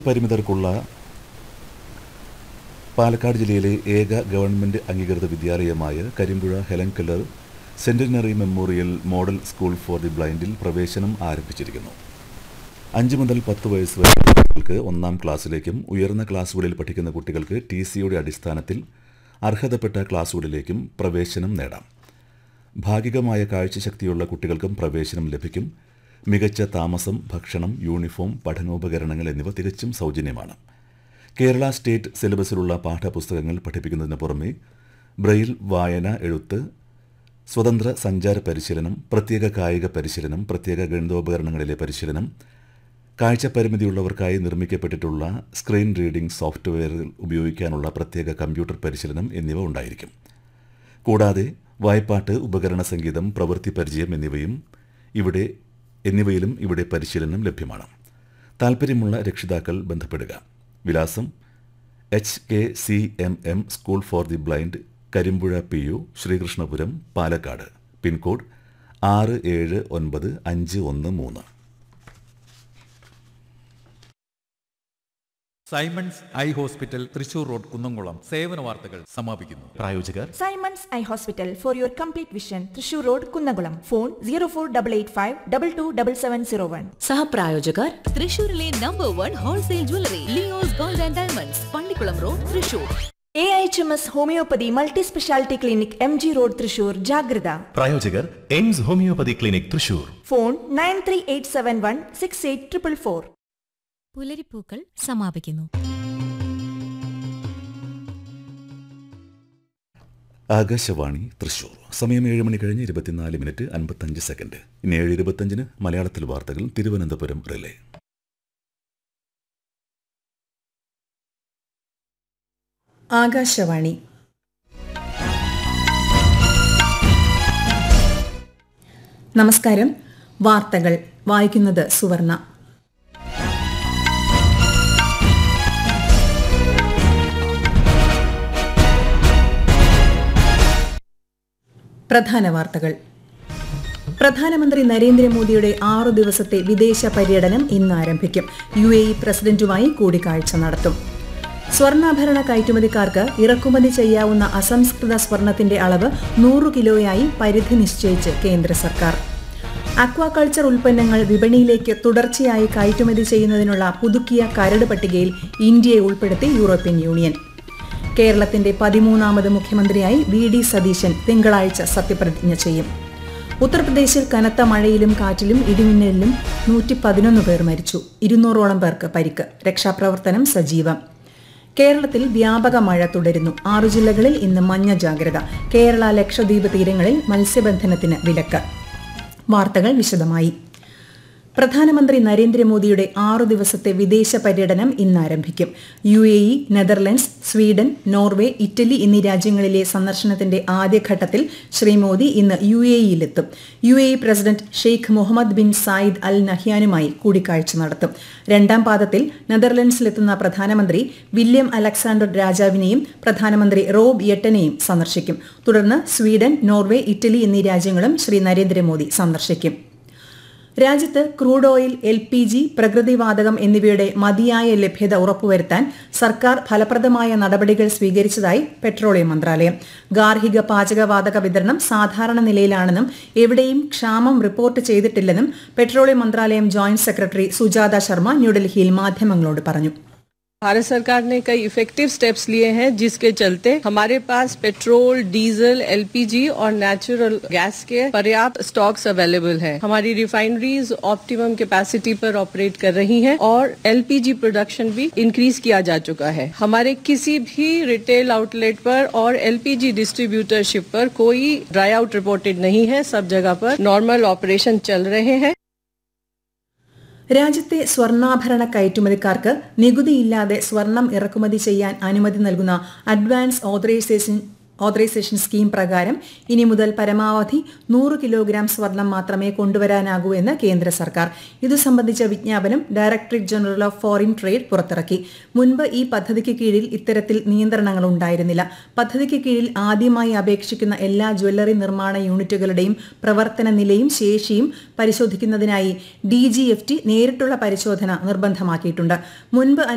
പരിമിതർക്കുള്ള പാലക്കാട് ജില്ലയിലെ ഏക ഗവൺമെന്റ് അംഗീകൃത വിദ്യാലയമായ Karimpuzha Helen Keller centenary memorial model school for the ബ്ലൈൻഡിൽ പ്രവേശനം ആരംഭിച്ചിരിക്കുന്നു അഞ്ച് മുതൽ പത്ത് വയസ്സ് വരെ കുട്ടികൾക്ക് ഒന്നാം ക്ലാസ്സിലേക്കും ഉയർന്ന ക്ലാസ്സുകളിൽ പഠിക്കുന്ന കുട്ടികൾക്ക് ടി സിയുടെ അടിസ്ഥാനത്തിൽ അർഹതപ്പെട്ട ക്ലാസ്സുകളിലേക്കും പ്രവേശനം നേടാം ഭാഗികമായ കാഴ്ചശക്തിയുള്ള കുട്ടികൾക്കും പ്രവേശനം ലഭിക്കും മികച്ച താമസം ഭക്ഷണം യൂണിഫോം പഠനോപകരണങ്ങൾ എന്നിവ തികച്ചും സൗജന്യമാണ് കേരള സ്റ്റേറ്റ് സിലബസിലുള്ള പാഠപുസ്തകങ്ങൾ പഠിപ്പിക്കുന്നതിന് പുറമെ ബ്രെയിൽ വായന എഴുത്ത് സ്വതന്ത്ര സഞ്ചാര പരിശീലനം പ്രത്യേക കായിക പരിശീലനം പ്രത്യേക ഗണിതോപകരണങ്ങളിലെ പരിശീലനം കാഴ്ചപരിമിതിയുള്ളവർക്കായി നിർമ്മിക്കപ്പെട്ടിട്ടുള്ള സ്ക്രീൻ റീഡിംഗ് സോഫ്റ്റ്വെയറിൽ ഉപയോഗിക്കാനുള്ള പ്രത്യേക കമ്പ്യൂട്ടർ പരിശീലനം എന്നിവ ഉണ്ടായിരിക്കും കൂടാതെ വായ്പാട്ട് ഉപകരണ സംഗീതം പ്രവൃത്തി പരിചയം എന്നിവയും ഇവിടെ എന്നിവയിലും ഇവിടെ പരിശീലനം ലഭ്യമാണ് താൽപ്പര്യമുള്ള രക്ഷിതാക്കൾ ബന്ധപ്പെടുക വിലാസം H K C M M school for the blind Karimpuzha P U Sreekrishnapuram Palakkad pincode ആറ് ഏഴ് ഒൻപത് അഞ്ച് ഒന്ന് മൂന്ന് Simons eye hospital Thrissur road Kunnamkulam സേവന വാർത്തകൾ സമാപിക്കുന്നു പ്രായോജകർ Simons eye hospital for your complete vision Thrissur road Kunnamkulam phone zero four double eight five double two double seven zero one സഹപ്രായോജകർ തൃശൂരിലെ number one wholesale jewellery Leo's gold and diamonds Pallikulam road Thrissur A H M S homeopathy multi speciality clinic M G road Thrissur ജാഗ്രത പ്രായോജകർ Aims homeopathy clinic Thrissur phone nine three eight seven one six eight triple four പുലരിപ്പൂക്കൾ സമാപിക്കുന്നു ആകാശവാണി തൃശൂർ സമയം ഏഴ് മണി കഴിഞ്ഞ് ഇരുപത്തിനാല് minute അൻപത്തഞ്ച് second ഇനി ഏഴ് ഇരുപത്തഞ്ചിന് മലയാളത്തിൽ വാർത്തകൾ തിരുവനന്തപുരം റിലേ ആകാശവാണി നമസ്കാരം വാർത്തകൾ വായിക്കുന്നത് സുവർണ പ്രധാന വാർത്തകൾ പ്രധാനമന്ത്രി നരേന്ദ്രമോദിയുടെ ആറു ദിവസത്തെ വിദേശ പര്യടനം ഇന്ന് ആരംഭിക്കും യു എ ഇ പ്രസിഡന്റുമായി കൂടിക്കാഴ്ച നടത്തും സ്വർണ്ണാഭരണ കയറ്റുമതിക്കാർക്ക് ഇറക്കുമതി ചെയ്യാവുന്ന അസംസ്കൃത സ്വർണത്തിന്റെ അളവ് നൂറ് കിലോയായി പരിധി നിശ്ചയിച്ച് കേന്ദ്ര സർക്കാർ അക്വാകൾച്ചർ ഉൽപ്പന്നങ്ങൾ വിപണിയിലേക്ക് തുടർച്ചയായി കയറ്റുമതി ചെയ്യുന്നതിനുള്ള പുതുക്കിയ കരട് പട്ടികയിൽ ഇന്ത്യയെ ഉൾപ്പെടുത്തി യൂറോപ്യൻ യൂണിയൻ കേരളത്തിന്റെ പതിമൂന്നാമത് മുഖ്യമന്ത്രിയായി വി ഡി സതീശൻ തിങ്കളാഴ്ച സത്യപ്രതിജ്ഞ ചെയ്യും ഉത്തർപ്രദേശിൽ കനത്ത മഴയിലും കാറ്റിലും ഇടിമിന്നലിലും നൂറ്റി പതിനൊന്ന് പേർ മരിച്ചു ഇരുന്നൂറോളം പേർക്ക് പരിക്ക് രക്ഷാപ്രവർത്തനം സജീവം കേരളത്തിൽ വ്യാപക മഴ തുടരുന്നു ആറു ജില്ലകളിൽ ഇന്ന് മഞ്ഞ ജാഗ്രത കേരള ലക്ഷദ്വീപ് തീരങ്ങളിൽ മത്സ്യബന്ധനത്തിന് വിലക്ക് വാർത്തകൾ വിശദമായി പ്രധാനമന്ത്രി നരേന്ദ്രമോദിയുടെ ആറു ദിവസത്തെ വിദേശ പര്യടനം ഇന്ന് ആരംഭിക്കും U A E Netherlands Sweden Norway Italy എന്നീ രാജ്യങ്ങളിലെ സന്ദർശനത്തിന്റെ ആദ്യഘട്ടത്തിൽ ശ്രീ മോദി ഇന്ന് യു എ ഇയിലെത്തും U A E president Sheikh Mohammed bin Zayed Al നഹ്യാനുമായി കൂടിക്കാഴ്ച നടത്തും രണ്ടാം പാദത്തിൽ നെതർലൻഡ്സിലെത്തുന്ന പ്രധാനമന്ത്രി വില്യം അലക്സാണ്ടർ രാജാവിനെയും പ്രധാനമന്ത്രി റോബ് യെട്ടനെയും സന്ദർശിക്കും തുടർന്ന് സ്വീഡൻ നോർവേ ഇറ്റലി എന്നീ രാജ്യങ്ങളും ശ്രീ നരേന്ദ്രമോദി സന്ദർശിക്കും രാജ്യത്ത് crude oil L P G പ്രകൃതിവാതകം എന്നിവയുടെ മതിയായ ലഭ്യത ഉറപ്പുവരുത്താൻ സർക്കാർ ഫലപ്രദമായ നടപടികൾ സ്വീകരിച്ചതായി പെട്രോളിയം മന്ത്രാലയം ഗാർഹിക പാചകവാതക വിതരണം സാധാരണ നിലയിലാണെന്നും എവിടെയും ക്ഷാമം റിപ്പോർട്ട് ചെയ്തിട്ടില്ലെന്നും പെട്രോളിയം മന്ത്രാലയം ജോയിന്റ് സെക്രട്ടറി സുജാത ശർമ്മ ന്യൂഡൽഹിയിൽ മാധ്യമങ്ങളോട് പറഞ്ഞു भारत सरकार ने कई इफेक्टिव स्टेप्स लिए हैं जिसके चलते हमारे पास पेट्रोल डीजल एलपीजी और नेचुरल गैस के पर्याप्त स्टॉक्स अवेलेबल हैं। हमारी रिफाइनरीज ऑप्टिमम कैपेसिटी पर ऑपरेट कर रही हैं और एलपीजी प्रोडक्शन भी इंक्रीज किया जा चुका है हमारे किसी भी रिटेल आउटलेट पर और एलपीजी डिस्ट्रीब्यूटरशिप पर कोई ड्राई आउट रिपोर्टेड नहीं है सब जगह पर नॉर्मल ऑपरेशन चल रहे हैं രാജ്യത്തെ സ്വർണ്ണാഭരണ കയറ്റുമതിക്കാർക്ക് നികുതിയില്ലാതെ സ്വർണം ഇറക്കുമതി ചെയ്യാൻ അനുമതി നൽകുന്ന അഡ്വാൻസ് ഓതറൈസേഷൻ ഓതറൈസേഷൻ സ്കീം പ്രകാരം ഇനി മുതൽ പരമാവധി നൂറ് കിലോഗ്രാം സ്വർണം മാത്രമേ കൊണ്ടുവരാനാകൂ എന്ന് കേന്ദ്ര സർക്കാർ ഇതു സംബന്ധിച്ച വിജ്ഞാപനം directorate general of foreign trade പുറത്തിറക്കി മുൻപ് ഈ പദ്ധതിക്ക് കീഴിൽ ഇത്തരത്തിൽ നിയന്ത്രണങ്ങൾ ഉണ്ടായിരുന്നില്ല പദ്ധതിക്ക് കീഴിൽ ആദ്യമായി അപേക്ഷിക്കുന്ന എല്ലാ ജ്വല്ലറി നിർമ്മാണ യൂണിറ്റുകളുടെയും പ്രവർത്തന നിലയും ശേഷിയും പരിശോധിക്കുന്നതിനായി ഡി ജി എഫ് ടി നേരിട്ടുള്ള പരിശോധന നിർബന്ധമാക്കിയിട്ടുണ്ട് മുൻപ്